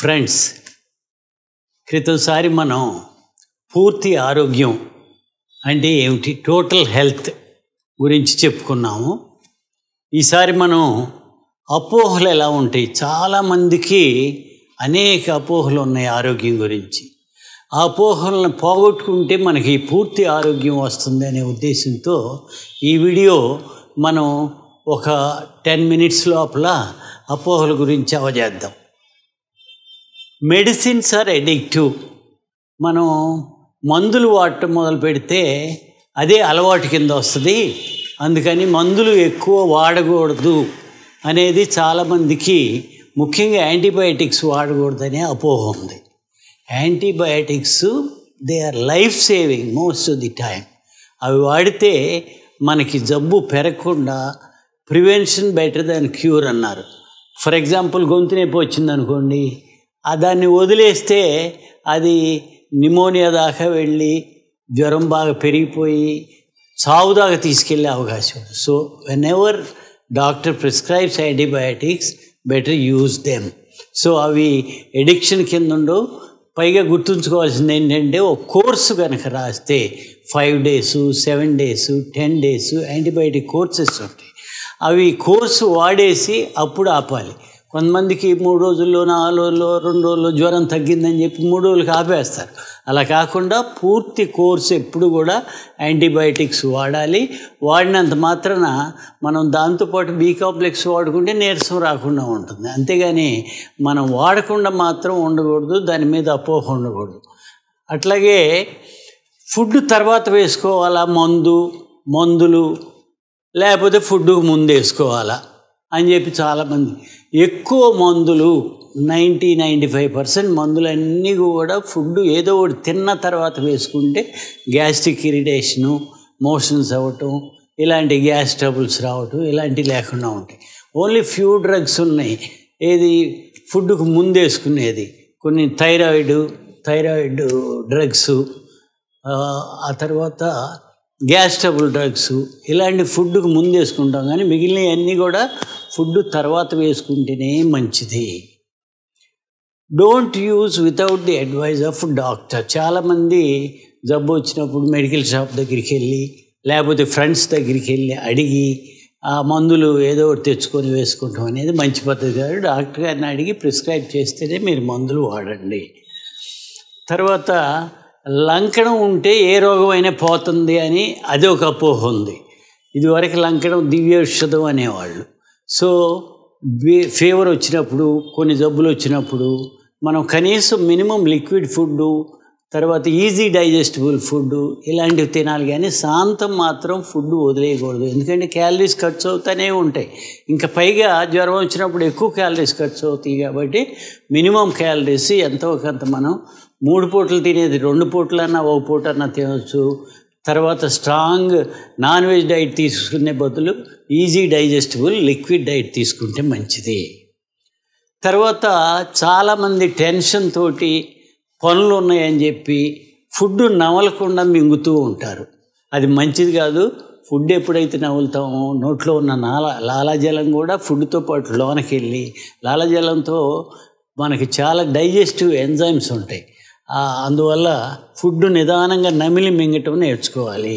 friends క్రితంసారి మనం పూర్తి ఆరోగ్యం అంటే ఏమిటి టోటల్ హెల్త్ గురించి చెప్పుకున్నాము ఈసారి మనం అపోహలు ఎలా ఉంటాయి చాలామందికి అనేక అపోహలు ఉన్నాయి ఆరోగ్యం గురించి ఆ అపోహలను పోగొట్టుకుంటే మనకి పూర్తి ఆరోగ్యం వస్తుంది అనే ఉద్దేశంతో ఈ వీడియో మనం ఒక టెన్ మినిట్స్ లోపల అపోహల గురించి అవజేద్దాం మెడిసిన్స్ ఆర్ ఎడిక్టివ్ మనం మందులు వాడటం మొదలు పెడితే అదే అలవాటు కింద వస్తుంది అందుకని మందులు ఎక్కువ వాడకూడదు అనేది చాలామందికి ముఖ్యంగా యాంటీబయాటిక్స్ వాడకూడదనే అపోహ ఉంది antibiotics they are life saving most of the time అవి వాడితే మనకి జబ్బు పెరగకుండా ప్రివెన్షన్ బెటర్ దాన్ క్యూర్ అన్నారు ఫర్ ఎగ్జాంపుల్ గొంతు నొప్పి వచ్చిందనుకోండి ఆ దాన్ని వదిలేస్తే అది నిమోనియా దాకా వెళ్ళి జ్వరం బాగా పెరిగిపోయి చావు దాకా తీసుకెళ్ళే అవకాశం ఉంది so whenever doctor prescribes antibiotics better use them so అవి ఎడిక్షన్ కింద ఉండవు పైగా గుర్తుంచుకోవాల్సింది ఏంటంటే ఒక కోర్సు కనుక రాస్తే five days seven days ten days antibiotic courses ఉంటాయి అవి కోర్సు వాడేసి అప్పుడు ఆపాలి కొంతమందికి మూడు రోజుల్లో నాలుగు రోజుల్లో రెండు రోజుల్లో జ్వరం తగ్గిందని చెప్పి మూడు రోజులకి ఆపేస్తారు అలా కాకుండా పూర్తి కోర్సు ఎప్పుడు కూడా యాంటీబయాటిక్స్ వాడాలి వాడినంత మాత్రాన మనం దాంతోపాటు బీ కాంప్లెక్స్ వాడుకుంటే నీరసం రాకుండా ఉంటుంది అంతేగాని మనం వాడకుండా మాత్రం ఉండకూడదు దాని మీద అపోహ ఉండకూడదు అట్లాగే ఫుడ్ తర్వాత వేసుకోవాలా మందు మందులు లేకపోతే ఫుడ్కు ముందు వేసుకోవాలా అని చెప్పి చాలామంది ఎక్కువ మందులు నైంటీ నైంటీ ఫైవ్ పర్సెంట్ మందులన్నీ కూడా ఫుడ్ ఏదో ఒకటి తిన్న తర్వాత వేసుకుంటే గ్యాస్ట్రిక్ ఇరిటేషను మోషన్స్ అవ్వటం ఇలాంటి గ్యాస్ ట్రబుల్స్ రావటం ఇలాంటివి లేకుండా ఉంటాయి ఓన్లీ ఫ్యూ డ్రగ్స్ ఉన్నాయి ఏది ఫుడ్కు ముందు వేసుకునేది కొన్ని థైరాయిడ్ థైరాయిడ్ డ్రగ్స్ ఆ తర్వాత గ్యాస్ ట్రబుల్ డ్రగ్స్ ఇలాంటి ఫుడ్కు ముందు వేసుకుంటాం కానీ మిగిలినవన్నీ కూడా ఫుడ్ తర్వాత వేసుకుంటేనే మంచిది don't use without the advice of doctor చాలామంది జబ్బు వచ్చినప్పుడు మెడికల్ షాప్ దగ్గరికి వెళ్ళి లేకపోతే ఫ్రెండ్స్ దగ్గరికి వెళ్ళి అడిగి ఆ మందులు ఏదో ఒకటి తెచ్చుకొని వేసుకుంటాం అనేది మంచి పద్ధతి కాదు డాక్టర్ గారిని అడిగి ప్రిస్క్రైబ్ చేస్తేనే మీరు మందులు వాడండి తర్వాత లంకణం ఉంటే ఏ రోగమైనా పోతుంది అని అది ఒక అపోహ ఉంది ఇదివరకు లంకణం దివ్యౌషధం అనేవాళ్ళు సో ఫీవర్ వచ్చినప్పుడు కొన్ని జబ్బులు వచ్చినప్పుడు మనం కనీసం మినిమం లిక్విడ్ ఫుడ్ తర్వాత ఈజీ డైజెస్టిబుల్ ఫుడ్ ఇలాంటివి తినాలి కానీ శాంతం మాత్రం ఫుడ్ వదిలేయకూడదు ఎందుకంటే క్యాలరీస్ ఖర్చు అవుతూనే ఉంటాయి ఇంకా పైగా జ్వరం వచ్చినప్పుడు ఎక్కువ క్యాలరీస్ ఖర్చు అవుతాయి కాబట్టి మినిమం క్యాలరీస్ ఎంతో కొంత మనం మూడు పూటలు తినేది రెండు పూటలన్నా ఒక పూట అన్నా తినవచ్చు తర్వాత స్ట్రాంగ్ నాన్ వెజ్ డైట్ తీసుకునే బదులు ఈజీ డైజెస్టిబుల్ లిక్విడ్ డైట్ తీసుకుంటే మంచిది తర్వాత చాలామంది టెన్షన్ తోటి పనులు ఉన్నాయని చెప్పి ఫుడ్ నవలకుండా మింగుతూ ఉంటారు అది మంచిది కాదు ఫుడ్ ఎప్పుడైతే నవ్వులుతామో నోట్లో ఉన్న నాల లాలాజలం కూడా ఫుడ్తో పాటు లోనకి వెళ్ళి లాలాజలంతో మనకి చాలా డైజెస్టివ్ ఎంజైమ్స్ ఉంటాయి అందువల్ల ఫుడ్ నిదానంగా నమిలి మింగటం నేర్చుకోవాలి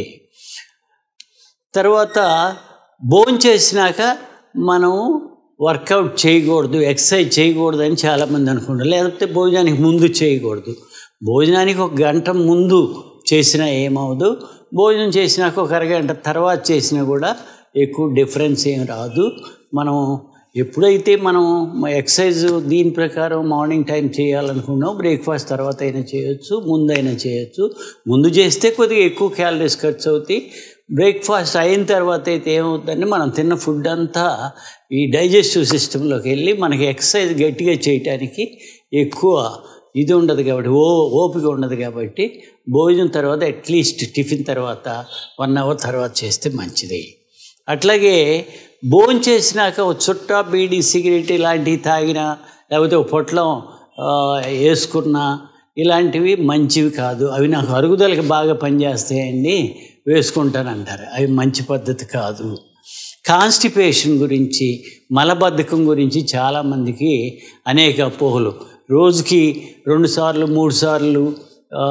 తర్వాత భోజనం చేసినాక మనం వర్కౌట్ చేయకూడదు ఎక్సర్సైజ్ చేయకూడదు అని చాలామంది అనుకుంటారు లేకపోతే భోజనానికి ముందు చేయకూడదు భోజనానికి ఒక గంట ముందు చేసినా ఏమవదు భోజనం చేసినాక ఒక అరగంట తర్వాత చేసినా కూడా ఎక్కువ డిఫరెన్స్ ఏం రాదు మనం ఎప్పుడైతే మనం ఎక్సర్సైజ్ దీని ప్రకారం మార్నింగ్ టైం చేయాలనుకున్నాం బ్రేక్ఫాస్ట్ తర్వాత అయినా చేయొచ్చు ముందైనా చేయొచ్చు ముందు చేస్తే కొద్దిగా ఎక్కువ క్యాలరీస్ ఖర్చు అవుతాయి బ్రేక్ఫాస్ట్ అయిన తర్వాత అయితే ఏమవుతుందంటే మనం తిన్న ఫుడ్ అంతా ఈ డైజెస్టివ్ సిస్టంలోకి వెళ్ళి మనకి ఎక్సర్సైజ్ గట్టిగా చేయటానికి ఎక్కువ ఇది ఉండదు కాబట్టి ఓ ఓపిక ఉండదు కాబట్టి భోజనం తర్వాత అట్లీస్ట్ టిఫిన్ తర్వాత వన్ అవర్ తర్వాత చేస్తే మంచిది అట్లాగే భోజనం చేసినాక ఒక చుట్ట బీడీ సిగరెట్ ఇలాంటివి తాగినా లేకపోతే ఒక పొట్లం వేసుకున్నా ఇలాంటివి మంచివి కాదు అవి నాకు అరుగుదలకి బాగా పనిచేస్తాయండి వేసుకుంటానంటారు అవి మంచి పద్ధతి కాదు కాన్స్టిపేషన్ గురించి మలబద్ధకం గురించి చాలామందికి అనేక అపోహలు రోజుకి రెండు సార్లు మూడు సార్లు ఆ,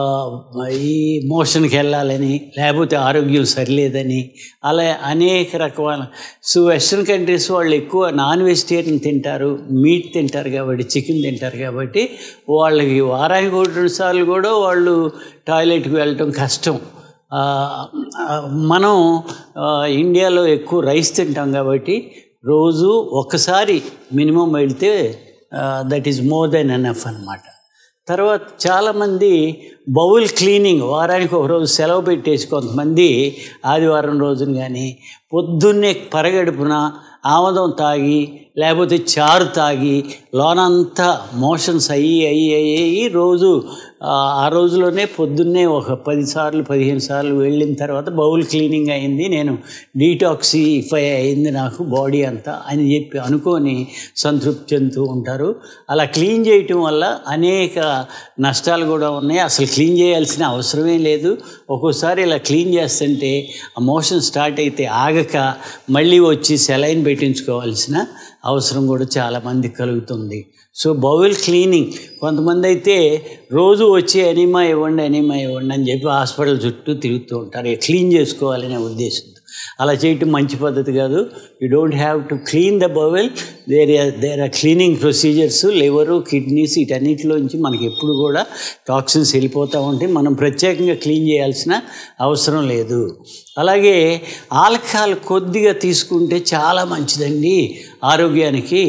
ఈ మోషన్కి వెళ్ళాలని లేకపోతే ఆరోగ్యం సరిలేదని అలా అనేక రకమైన సో వెస్ట్రన్ కంట్రీస్ వాళ్ళు ఎక్కువ నాన్ వెజిటేరియన్ తింటారు మీట్ తింటారు కాబట్టి చికెన్ తింటారు కాబట్టి వాళ్ళకి వారానికి ఒకటి రెండు సార్లు కూడా వాళ్ళు టాయిలెట్కి వెళ్ళటం కష్టం ఆ, ఆ, మనం ఆ, ఇండియాలో ఎక్కువ రైస్ తింటాం కాబట్టి రోజు ఒక్కసారి మినిమం వెళ్తే that is more than enough అనమాట తర్వాత చాలామంది బౌల్ క్లీనింగ్ వారానికి ఒక రోజు సెలవు పెట్టేసి కొంతమంది ఆదివారం రోజున కానీ పొద్దున్నే పరగడుపున ఆమదం తాగి లేకపోతే చారు తాగి లోనంతా మోషన్స్ అయ్యి అయ్యి అయ్యి అయ్యి రోజు ఆ, ఆ రోజులోనే పొద్దున్నే ఒక పది సార్లు పదిహేను సార్లు వెళ్ళిన తర్వాత బౌల్ క్లీనింగ్ అయింది నేను డీటాక్సిఫై అయింది నాకు బాడీ అంతా అని చెప్పి అనుకొని సంతృప్తి చెందుతూ ఉంటారు అలా క్లీన్ చేయటం వల్ల అనేక నష్టాలు కూడా ఉన్నాయి అసలు క్లీన్ చేయాల్సిన అవసరమే లేదు ఒక్కోసారి ఇలా క్లీన్ చేస్తుంటే ఆ మోషన్ స్టార్ట్ అయితే ఆగక మళ్ళీ వచ్చి సెలైన్ పెట్టించుకోవాల్సిన అవసరం కూడా చాలామందికి కలుగుతుంది సో బౌల్ క్లీనింగ్ కొంతమంది అయితే రోజు వచ్చి ఎనిమా ఇవ్వండి ఎనిమా ఇవ్వండి అని చెప్పి హాస్పిటల్ చుట్టూ తిరుగుతూ ఉంటారు ఇక క్లీన్ చేసుకోవాలనే ఉద్దేశంతో అలా చేయటం మంచి పద్ధతి కాదు you don't have to clean the bowel there there are cleaning procedures liver kidneys వీటన్నిటిలోంచి మనకి ఎప్పుడు కూడా టాక్సిన్స్ వెళ్ళిపోతూ ఉంటాయి మనం ప్రత్యేకంగా క్లీన్ చేయాల్సిన అవసరం లేదు అలాగే ఆల్కహాల్ కొద్దిగా తీసుకుంటే చాలా మంచిదండి ఆరోగ్యానికి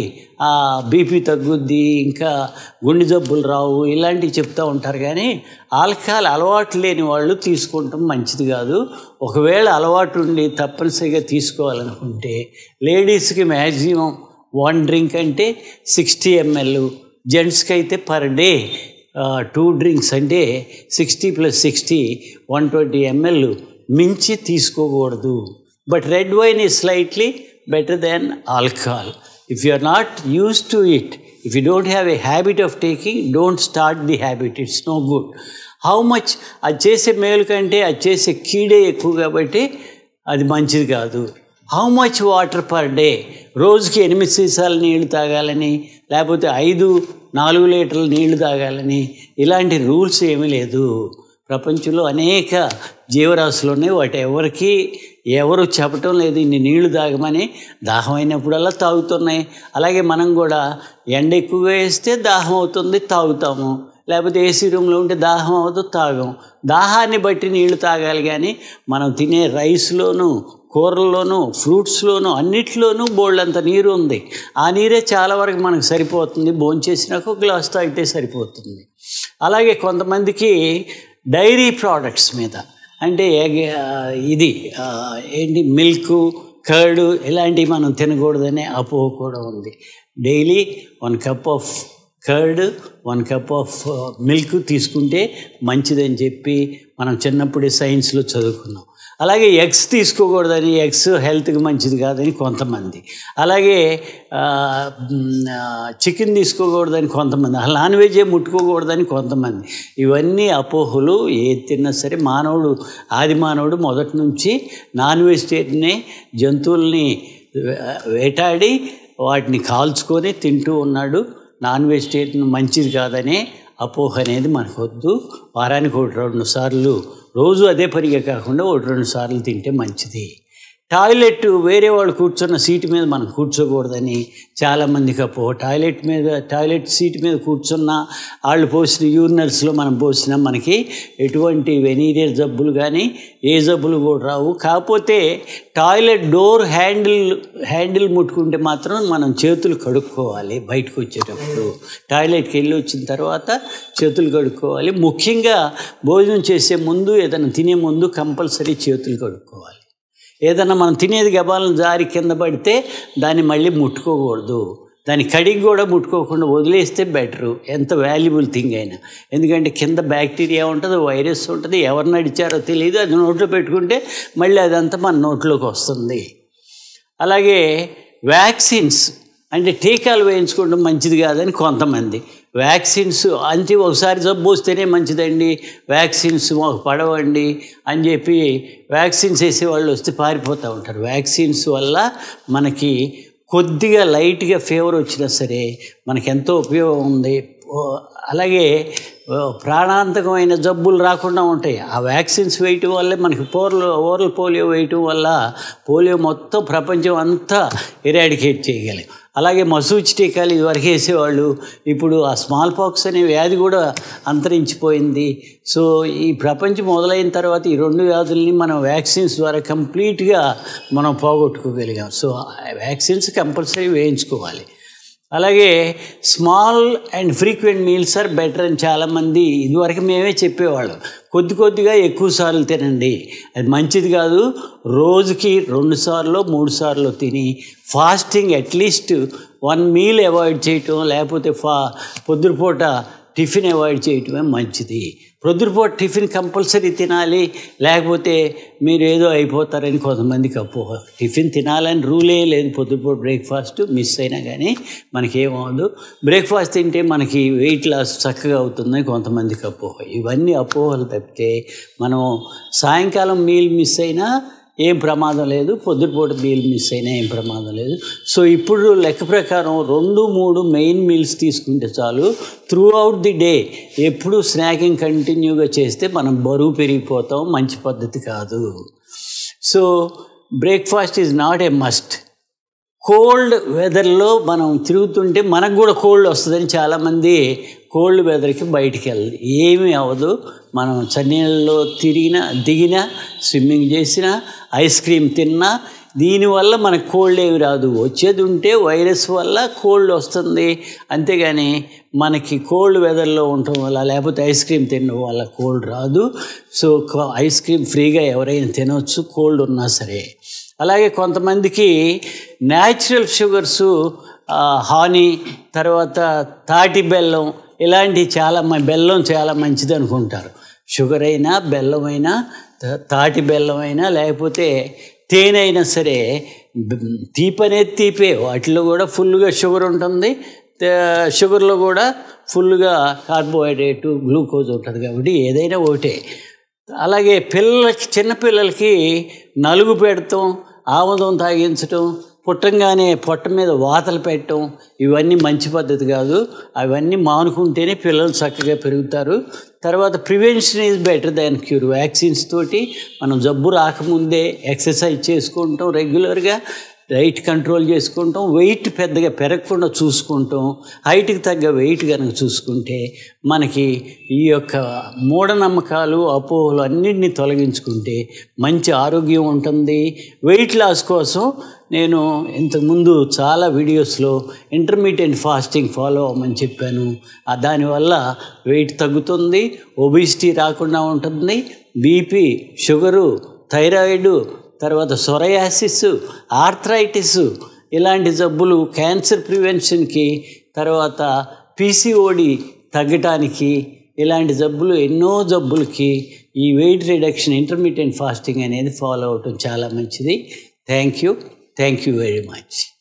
బీపీ తగ్గుద్ది ఇంకా గుండె జబ్బులు రావు ఇలాంటివి చెప్తూ ఉంటారు కానీ ఆల్కహాల్ అలవాటు లేని వాళ్ళు తీసుకుంటాం మంచిది కాదు ఒకవేళ అలవాటు ఉండి తప్పనిసరిగా తీసుకోవాలనుకుంటే లేడీస్కి మ్యాక్సిమం వన్ డ్రింక్ అంటే సిక్స్టీ ఎంఎల్ జెంట్స్కి అయితే పర్ డే టూ డ్రింక్స్ అంటే sixty plus sixty one twenty ML మించి తీసుకోకూడదు but red wine is slightly better than alcohol if you are not used to it if you don't have a habit of taking don't start the habit it's no good how much అది చేసే మేలు కంటే అది చేసే కీడే ఎక్కువ కాబట్టి అది మంచిది కాదు how much water per day రోజుకి ఎనిమిది సీసాలు నీళ్లు తాగాలని లేకపోతే ఐదు నాలుగు లీటర్ల నీళ్లు తాగాలని ఇలాంటి రూల్స్ ఏమీ లేదు ప్రపంచంలో అనేక జీవరాశులు ఉన్నాయి వాటి ఎవరికి ఎవరు చెప్పటం లేదు ఇన్ని నీళ్లు తాగమని దాహం అయినప్పుడల్లా తాగుతున్నాయి అలాగే మనం కూడా ఎండ ఎక్కువగా వేస్తే దాహం అవుతుంది తాగుతాము లేకపోతే ఏసీ రూమ్లో ఉంటే దాహం అవుతుంది తాగం దాహాన్ని బట్టి నీళ్లు తాగాలి కానీ మనం తినే రైస్లోను కూరల్లోనూ ఫ్రూట్స్లోనూ అన్నిట్లోనూ బోల్డంత నీరు ఉంది ఆ నీరే చాలా వరకు మనకు సరిపోతుంది భోంచేసినాక ఒక గ్లాస్ తాగితే సరిపోతుంది అలాగే కొంతమందికి డైరీ ప్రోడక్ట్స్ మీద అంటే ఎగ్- ఆ, ఇది ఆ, ఏంటి మిల్క్ కర్డ్ ఇలాంటివి మనం తినకూడదనే అపోహ కూడా ఉంది daily one cup of curd one cup of milk తీసుకుంటే మంచిదని చెప్పి మనం చిన్నప్పుడే సైన్స్లో చదువుకున్నాం అలాగే ఎగ్స్ తీసుకోకూడదని ఎగ్స్ హెల్త్కి మంచిది కాదని కొంతమంది అలాగే చికెన్ తీసుకోకూడదని కొంతమంది అసలు నాన్ వెజే ముట్టుకోకూడదని కొంతమంది ఇవన్నీ అపోహలు ఏది తిన్నా సరే మానవుడు ఆది మానవుడు మొదటి నుంచి నాన్ వెజిటేరియనే జంతువుల్ని వే- వేటాడి వాటిని కాల్చుకొని తింటూ ఉన్నాడు నాన్ వెజిటేరియన్ మంచిది కాదనే అపోహ అనేది మనకు వద్దు వారానికి ఒకటి రెండు సార్లు రోజు అదే పనిగా కాకుండా ఒకటి రెండు సార్లు తింటే మంచిది టాయిలెట్ వేరే వాళ్ళు కూర్చున్న సీటు మీద మనం కూర్చోకూడదని చాలామందికి అపో టాయిలెట్ మీద టాయిలెట్ సీట్ మీద కూర్చున్నా వాళ్ళు పోసిన యూరినల్స్లో మనం పోసినా మనకి ఎటువంటి వెనీరియర్ జబ్బులు కానీ ఏ జబ్బులు కూడా రావు కాకపోతే టాయిలెట్ డోర్ హ్యాండిల్ హ్యాండిల్ ముట్టుకుంటే మాత్రం మనం చేతులు కడుక్కోవాలి బయటకు వచ్చేటప్పుడు టాయిలెట్కి వెళ్ళి వచ్చిన తర్వాత చేతులు కడుక్కోవాలి ముఖ్యంగా భోజనం చేసే ముందు ఏదైనా తినే ముందు కంపల్సరీ చేతులు కడుక్కోవాలి ఏదన్నా మనం తినేది గబాలను జారి కింద పడితే దాన్ని మళ్ళీ ముట్టుకోకూడదు దాన్ని కడిగి కూడా ముట్టుకోకుండా వదిలేస్తే బెటరు ఎంత వాల్యుబుల్ థింగ్ అయినా ఎందుకంటే కింద బ్యాక్టీరియా ఉంటుంది వైరస్ ఉంటుంది ఎవరు నడిచారో తెలియదు అది నోట్లో పెట్టుకుంటే మళ్ళీ అదంతా మన నోట్లోకి వస్తుంది అలాగే వ్యాక్సిన్స్ అంటే టీకాలు వేయించుకోవడం మంచిది కాదని కొంతమంది వ్యాక్సిన్స్ అంతే ఒకసారి జబ్బు వస్తేనే మంచిదండి వ్యాక్సిన్స్ మాకు పడవండి అని చెప్పి వ్యాక్సిన్స్ వేసే వాళ్ళు వస్తే పారిపోతూ ఉంటారు వ్యాక్సిన్స్ వల్ల మనకి కొద్దిగా లైట్గా ఫీవర్ వచ్చినా సరే మనకి ఎంతో ఉపయోగం ఉంది ఓ, అలాగే ఓ, ప్రాణాంతకమైన జబ్బులు రాకుండా ఉంటాయి ఆ వ్యాక్సిన్స్ వేయటం వల్లే మనకి పోర్లు ఓరల్ పోలియో వేయటం వల్ల పోలియో మొత్తం ప్రపంచం అంతా ఎరాడికేట్ చేయగలం అలాగే మసూచి టీకాలు ఇదివరకు వేసేవాళ్ళు ఇప్పుడు ఆ స్మాల్ పాక్స్ అనే వ్యాధి కూడా అంతరించిపోయింది సో ఈ ప్రపంచం మొదలైన తర్వాత ఈ రెండు వ్యాధుల్ని మనం వ్యాక్సిన్స్ ద్వారా కంప్లీట్గా మనం పోగొట్టుకోగలిగాం సో వ్యాక్సిన్స్ కంపల్సరీ వేయించుకోవాలి అలాగే small and frequent meals are better అని చాలామంది ఇదివరకు మేమే చెప్పేవాళ్ళం కొద్ది కొద్దిగా ఎక్కువ సార్లు తినండి అది మంచిది కాదు రోజుకి రెండు సార్లు మూడు సార్లు తిని fasting at least one meal avoid చేయటం లేకపోతే ఫా పొద్దుపూట టిఫిన్ అవాయిడ్ చేయటమే మంచిది ప్రొద్దుపూట టిఫిన్ కంపల్సరీ తినాలి లేకపోతే మీరు ఏదో అయిపోతారని కొంతమందికి అపోహ టిఫిన్ తినాలని రూలే లేదు పొద్దుపూట బ్రేక్ఫాస్ట్ మిస్ అయినా కానీ మనకి ఏమవదు బ్రేక్ఫాస్ట్ తింటే మనకి వెయిట్ లాస్ చక్కగా అవుతుందని కొంతమందికి అపోహ ఇవన్నీ అపోహలు తప్పితే మనం సాయంకాలం మీల్ మిస్ అయినా ఏం ప్రమాదం లేదు పొద్దుపూట మీల్ మిస్ అయినా ఏం ప్రమాదం లేదు సో ఇప్పుడు లెక్క ప్రకారం రెండు మూడు మెయిన్ మీల్స్ తీసుకుంటే చాలు త్రూ అవుట్ ది డే ఎప్పుడు స్నాకింగ్ కంటిన్యూగా చేస్తే మనం బరువు పెరిగిపోతాం మంచి పద్ధతి కాదు so breakfast is not a must cold వెదర్లో మనం తిరుగుతుంటే మనకు కూడా కోల్డ్ వస్తుందని చాలామంది కోల్డ్ వెదర్కి బయటికి వెళ్ళదు ఏమీ అవ్వదు మనం చన్నీళ్ళలో తిరిగినా దిగినా స్విమ్మింగ్ చేసినా ఐస్ క్రీమ్ తిన్నా దీనివల్ల మనకు కోల్డ్ ఏమి రాదు వచ్చేది ఉంటే వైరస్ వల్ల కోల్డ్ వస్తుంది అంతేగాని మనకి కోల్డ్ వెదర్లో ఉండటం వల్ల లేకపోతే ఐస్ క్రీమ్ తినడం వల్ల కోల్డ్ రాదు సో ఐస్ క్రీమ్ ఫ్రీగా ఎవరైనా తినవచ్చు కోల్డ్ ఉన్నా సరే అలాగే కొంతమందికి న్యాచురల్ షుగర్స్ హానీ తర్వాత తాటి బెల్లం ఇలాంటివి చాలా మ బెల్లం చాలా మంచిది అనుకుంటారు షుగర్ అయినా బెల్లం అయినా తా- తాటి బెల్లం అయినా లేకపోతే తేనె అయినా సరే బ్- తీపి అనేది తీపే వాటిలో కూడా ఫుల్గా షుగర్ ఉంటుంది తే- షుగర్లో కూడా ఫుల్గా కార్బోహైడ్రేటు గ్లూకోజ్ ఉంటుంది కాబట్టి ఏదైనా ఒకటే అలాగే పిల్లలకి చిన్నపిల్లలకి నలుగు పెడతాం ఆముదం తాగించటం పుట్టంగానే పొట్ట మీద వాతలు పెట్టడం ఇవన్నీ మంచి పద్ధతి కాదు అవన్నీ మానుకుంటేనే పిల్లలు చక్కగా పెరుగుతారు తర్వాత prevention is better than cure vaccines తోటి మనం జబ్బు రాకముందే ఎక్సర్సైజ్ చేసుకుంటాం రెగ్యులర్గా డైట్ కంట్రోల్ చేసుకుంటాం వెయిట్ పెద్దగా పెరగకుండా చూసుకుంటాం హైట్కి తగ్గ వెయిట్ కనుక చూసుకుంటే మనకి ఈ యొక్క మూఢనమ్మకాలు అపోహలు అన్నింటినీ తొలగించుకుంటే మంచి ఆరోగ్యం ఉంటుంది వెయిట్ లాస్ కోసం నేను ఇంతకుముందు చాలా వీడియోస్లో ఇంటర్మీడియట్ ఫాస్టింగ్ ఫాలో అవ్వమని చెప్పాను ఆ దానివల్ల వెయిట్ తగ్గుతుంది ఒబిసిటీ రాకుండా ఉంటుంది బీపీ షుగరు థైరాయిడ్ తర్వాత సొరయాసిస్ ఆర్థరైటిస్ ఇలాంటి జబ్బులు క్యాన్సర్ ప్రివెన్షన్కి తర్వాత పీసీఓడి తగ్గటానికి ఇలాంటి జబ్బులు ఎన్నో జబ్బులకి ఈ వెయిట్ రిడక్షన్ ఇంటర్మీడియట్ ఫాస్టింగ్ అనేది ఫాలో అవటం చాలా మంచిది thank you thank you very much